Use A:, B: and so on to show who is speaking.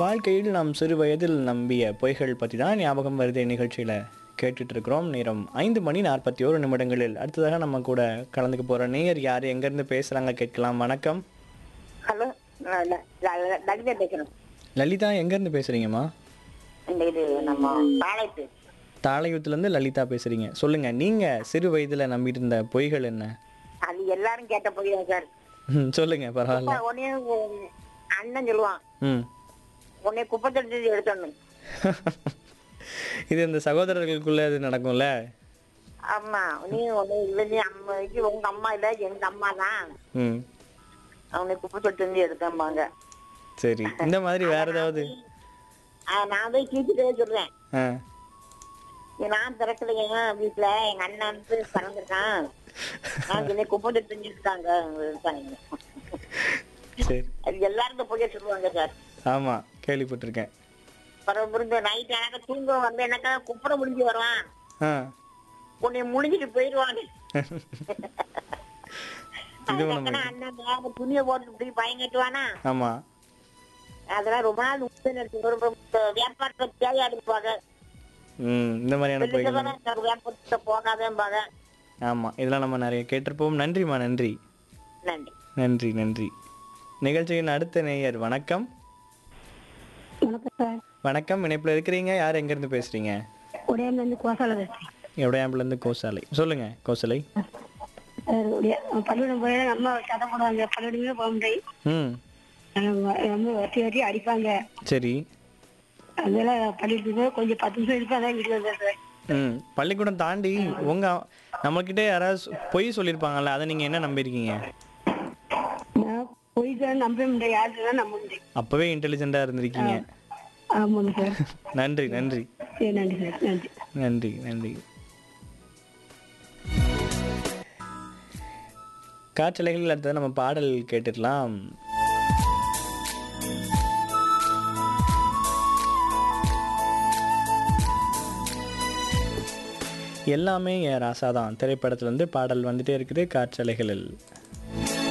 A: வாழ்க்கையில் நாம் சிறு வயதில் நம்பிய பொய்கள் பற்றி தான் ஞாபகம் வருது நிகழ்ச்சியில் கேட்டுட்டு இருக்கிறோம் நேரம் ஐந்து மணி நாற்பத்தி ஓரு நிமிடங்களில் அடுத்ததாக நம்ம கூட கலந்துக்க போகிற நேயர் யார் எங்கேருந்து பேசுகிறாங்க கேட்கலாம் வணக்கம்
B: ஹலோ நான் ல- ல- ல- லலிதா பேசுறேன்
A: லலிதா எங்கேருந்து பேசுகிறீங்கம்மா
B: இந்த இது நம்ம பாளையத்து
A: தாளையூத்துலேருந்து லலிதா பேசுகிறீங்க சொல்லுங்கள் நீங்கள் சிறு வயதில் நம்பிட்டு இருந்த பொய்கள் என்ன
B: அது எல்லாரும் கேட்ட போய் சார்
A: ம், சொல்லுங்க பரவாயில்ல
B: உடனே உம், அண்ணன் சொல்லுவான்
A: ம்
B: உடனே குப்பை தட்டி எடுத்தோன்னு
A: இது இந்த சகோதரர்களுக்குள்ள இது நடக்கும்ல
B: ஆமா நீ ஒண்ணு இல்ல நீ அம்மா இது உங்க அம்மா இல்ல எங்க அம்மா தான்
A: ம்
B: அவனை குப்பை தொட்டு வந்து எடுக்காம்பாங்க
A: சரி இந்த மாதிரி வேற ஏதாவது
B: ஆஹ் நான் போய் கீழ்கிட்டே சொல்றேன்
A: ஆ
B: நான் திறக்கலைங்க வீட்டுல எங்க அண்ணன் வந்து பிறந்திருக்கான் நான் சொன்னேன் குப்பை தொட்டு வந்து இருக்காங்க இருக்காங்க
A: சரி
B: அது எல்லாருக்கும் போய் சொல்லுவாங்க சார்
A: ஆமாம் கேள்விப்பட்டிருக்கேன்
B: பரவாயில்ல நைட் எனக்கு தூங்க வந்து எனக்கா குப்புற முடிஞ்சு வருவான்
A: ஆ
B: உன்னை முடிஞ்சிட்டு போயிடுவான்
A: இது ஒண்ணு
B: அதுக்கப்புறம் அண்ணன் மேல துணியை போட்டு இப்படி பயங்கட்டுவானா
A: ஆமாம்
B: அதெல்லாம் ரொம்ப நாள் உப்பு எடுத்து ஒரு வியாபாரத்தை தேவையா எடுப்பாங்க
A: ம் இந்த மாதிரியான பொய்கள்
B: வியாபாரத்தை போகாதேம்பாங்க
A: ஆமாம் இதெல்லாம் நம்ம நிறைய கேட்டிருப்போம் நன்றிம்மா நன்றி
B: நன்றி
A: நன்றி நன்றி நிகழ்ச்சியின் அடுத்த நேயர் வணக்கம்
C: வணக்கம் சார்
A: வணக்கம் இணைப்பில் இருக்கிறீங்க யார் எங்கேருந்து பேசுகிறீங்க
C: உடையாமலேருந்து கோசால பேசுறேன்
A: எவ்வளோயாம்புலேருந்து கோசாலை சொல்லுங்கள் கோசலை
C: சார் உடைய பள்ளிக்கூடம் போய் அம்மா சத்தம் போடுவாங்க பள்ளிக்கூடமே போக முடியும்
A: ம்
C: அம்மா வட்டி வட்டி அடிப்பாங்க
A: சரி
C: அதனால பள்ளிக்கூடத்துக்கு போய் கொஞ்சம் பத்து நிமிஷம் இருப்பேன் அதான் வீட்டுக்கு வந்தேன் சார்
A: ம் பள்ளிக்கூடம் தாண்டி உங்கள் நம்மக்கிட்ட யாராவது சொ- பொய் சொல்லியிருப்பாங்கல்ல அதை நீங்கள் என்ன நம்பியிருக்கீங்க
C: நான் போய் தான் நம்ப முடியும் யாருக்கு தான் நம்ப முடியும்
A: அப்போவே இன்டெலிஜென்ட்டாக இருந்திருக்கீங்க
C: ஆமாங்க சார்
A: நன்றி நன்றி
C: சரி நன்றி சார் நன்றி
A: நன்றி நன்றி காற்றலைகளில் அடுத்தது நம்ம பாடல் கேட்டுடலாம் எல்லாமே என் ராசா தான் திரைப்படத்துல இருந்து பாடல் வந்துட்டே இருக்குது காற்றலைகளில்